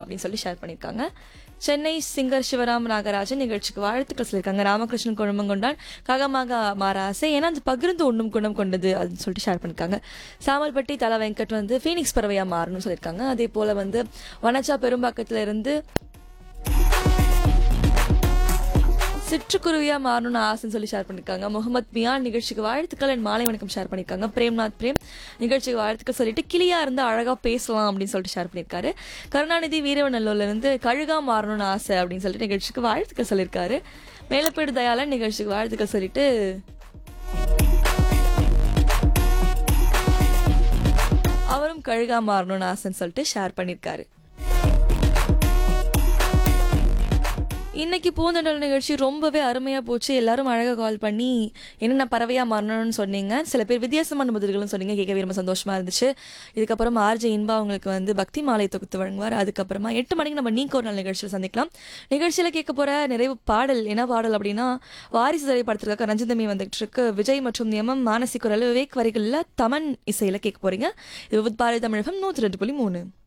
அப்படின்னு சொல்லி ஷேர் பண்ணியிருக்காங்க சென்னை சிங்கர் சிவராம் நாகராஜன் நிகழ்ச்சிக்கு வாழ்த்துக்கள் சொல்லியிருக்காங்க ராமகிருஷ்ணன் குழுமம் கொண்டான் காகமாக மாறாசை ஏன்னா அது பகிர்ந்து உண்ணும் குணம் கொண்டது அப்படின்னு சொல்லிட்டு ஷேர் பண்ணியிருக்காங்க சாமல்பட்டி தல வெங்கட் வந்து ஃபீனிக்ஸ் பறவையா மாறணும்னு சொல்லியிருக்காங்க அதே போல வந்து வனச்சா பெரும்பாக்கத்துல இருந்து சிற்றுக்குருவியா மாறணும்னு ஆசைன்னு சொல்லி ஷேர் பண்ணிருக்காங்க முகமது மியான் நிகழ்ச்சிக்கு வாழ்த்துக்கள் அண்ட் மாலை வணக்கம் ஷேர் பண்ணிருக்காங்க பிரேம்நாத் பிரேம் நிகழ்ச்சிக்கு வாழ்த்துக்கள் சொல்லிட்டு கிளியா இருந்து அழகா பேசலாம் அப்படின்னு சொல்லிட்டு ஷேர் பண்ணிருக்காரு கருணாநிதி வீரவநல்லூர்ல இருந்து கழுகா மாறணும்னு ஆசை அப்படின்னு சொல்லிட்டு நிகழ்ச்சிக்கு வாழ்த்துக்கள் சொல்லியிருக்காரு மேலப்பேடு தயாளன் நிகழ்ச்சிக்கு வாழ்த்துக்கள் சொல்லிட்டு அவரும் கழுகா மாறணும்னு ஆசைன்னு சொல்லிட்டு ஷேர் பண்ணியிருக்காரு இன்னைக்கு பூந்தண்டல் நிகழ்ச்சி ரொம்பவே அருமையாக போச்சு எல்லாரும் அழகாக கால் பண்ணி என்னென்ன பறவையாக மாறணும்னு சொன்னீங்க சில பேர் வித்தியாசமான பதில்களும் சொன்னீங்க கேட்கவே ரொம்ப சந்தோஷமா இருந்துச்சு இதுக்கப்புறம் ஆர்ஜே இன்பா உங்களுக்கு வந்து பக்தி மாலை தொகுத்து வழங்குவார் அதுக்கப்புறமா எட்டு மணிக்கு நம்ம நீக்கு ஒரு நாள் நிகழ்ச்சியில் சந்திக்கலாம் நிகழ்ச்சியில் கேட்க போகிற நிறைவு பாடல் என்ன பாடல் அப்படின்னா வாரிசு திரைப்படத்திற்காக ரஞ்சிதமி வந்துட்டு இருக்கு விஜய் மற்றும் எம்எம் மானசி குரல் விவேக் வரிகளில் தமன் இசையில் கேட்க போறீங்க இது பாரதி தமிழகம் நூற்றி ரெண்டு புள்ளி மூணு